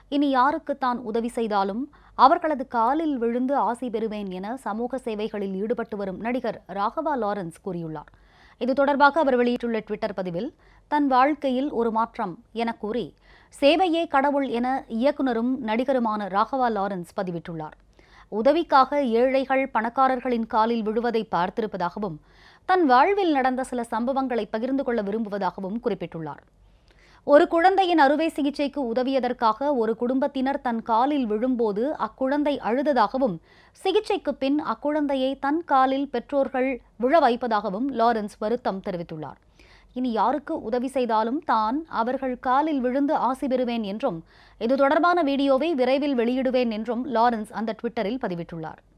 இனி யாருக்கு தான் உதவி செய்தாலும் அவர்களது காலில் விழுந்து ஆசி பெறுவேன் என சமூக சேவைகளில் ஈடுபட்டு வரும் நடிகர் ராகவா லாரன்ஸ் கூறியுள்ளார் இது தொடர்பாக அவர் வெளியிட்டுள்ள ட்விட்டர் பதிவில் தன் வாழ்க்கையில் ஒரு மாற்றம் என கூறி சேவையே கடவுள் என இயக்குனரும் நடிகருமான ராகவா லாரன்ஸ் பதிவிட்டுள்ளார் உதவிக்காக ஏழைகள் பணக்காரர்களின் காலில் விழுவதை பார்த்திருப்பதாகவும் தன் வாழ்வில் நடந்த சில சம்பவங்களை பகிர்ந்து கொள்ள விரும்புவதாகவும் குறிப்பிட்டுள்ளார் ஒரு குழந்தையின் அறுவை சிகிச்சைக்கு உதவியதற்காக ஒரு குடும்பத்தினர் தன் காலில் விழும்போது அக்குழந்தை அழுததாகவும் சிகிச்சைக்கு பின் அக்குழந்தையை தன் காலில் பெற்றோர்கள் விழ வைப்பதாகவும் லாரன்ஸ் வருத்தம் தெரிவித்துள்ளார் இனி யாருக்கு உதவி செய்தாலும் தான் அவர்கள் காலில் விழுந்து ஆசி பெறுவேன் என்றும் இது தொடர்பான வீடியோவை விரைவில் வெளியிடுவேன் என்றும் லாரன்ஸ் அந்த ட்விட்டரில் பதிவிட்டுள்ளார்